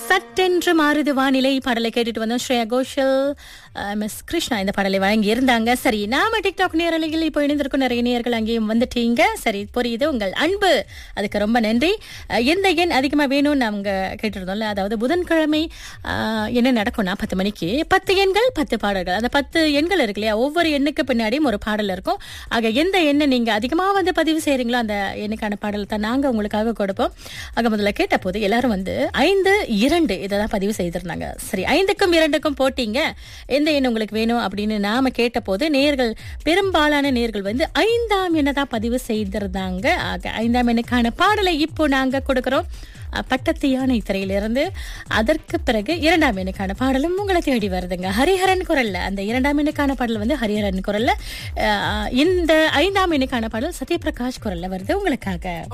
சட்டென்று மாறுது வானிலை பாடலை கேட்டுட்டு வந்தோம் ஸ்ரேயா கோஷல் மிஸ் கிருஷ்ணா இந்த பாடலை வழங்கி இருந்தாங்க சரி நாம டிக்டாக் நேரலையில் இப்போ இணைந்திருக்கும் நிறைய நேர்கள் அங்கேயும் வந்துட்டீங்க சரி புரியுது உங்கள் அன்பு அதுக்கு ரொம்ப நன்றி அஹ், எந்த எண் அதிகமாக வேணும்னு நாங்க கேட்டிருந்தோம்ல அதாவது புதன்கிழமை அஹ், என்ன நடக்கும்னா பத்து மணிக்கு பத்து எண்கள் பத்து பாடல்கள் அந்த பத்து எண்கள் இருக்கு இல்லையா ஒவ்வொரு எண்ணுக்கு பின்னாடியும் ஒரு பாடல் இருக்கும் ஆக எந்த எண்ணை நீங்க அதிகமாக வந்து பதிவு செய்றீங்களோ அந்த எண்ணுக்கான பாடல் தான் நாங்க உங்களுக்காக கொடுப்போம் ஆக முதல்ல கேட்ட போது எல்லாரும் வந்து ஐந்து இரண்டு இதை தான் பதிவு செய்திருந்தாங்க சரி ஐந்துக்கும் இரண்டுக்கும் போட்டீங்க எந்த எண் உங்களுக்கு வேணும் அப்படின்னு நாம கேட்ட போது நேர்கள் பெரும்பாலான நேர்கள் வந்து ஐந்தாம் எண்ணை தான் பதிவு செய்திருந்தாங்க ஆக ஐந்தாம் எண்ணுக்கான பாடலை இப்போ நாங்க கொடுக்கிறோம் அஹ், பட்டத்து யானை திரையிலிருந்து அதற்கு பிறகு இரண்டாம் எண்ணுக்கான பாடலும் உங்களை தேடி வருதுங்க ஹரிஹரன் குரல்ல அந்த இரண்டாம் எண்ணுக்கான பாடல் வந்து ஹரிஹரன் குரல்ல அஹ், இந்த ஐந்தாம் எண்ணுக்கான பாடல் சத்யபிரகாஷ் குரல்ல வருது உங்களுக்காக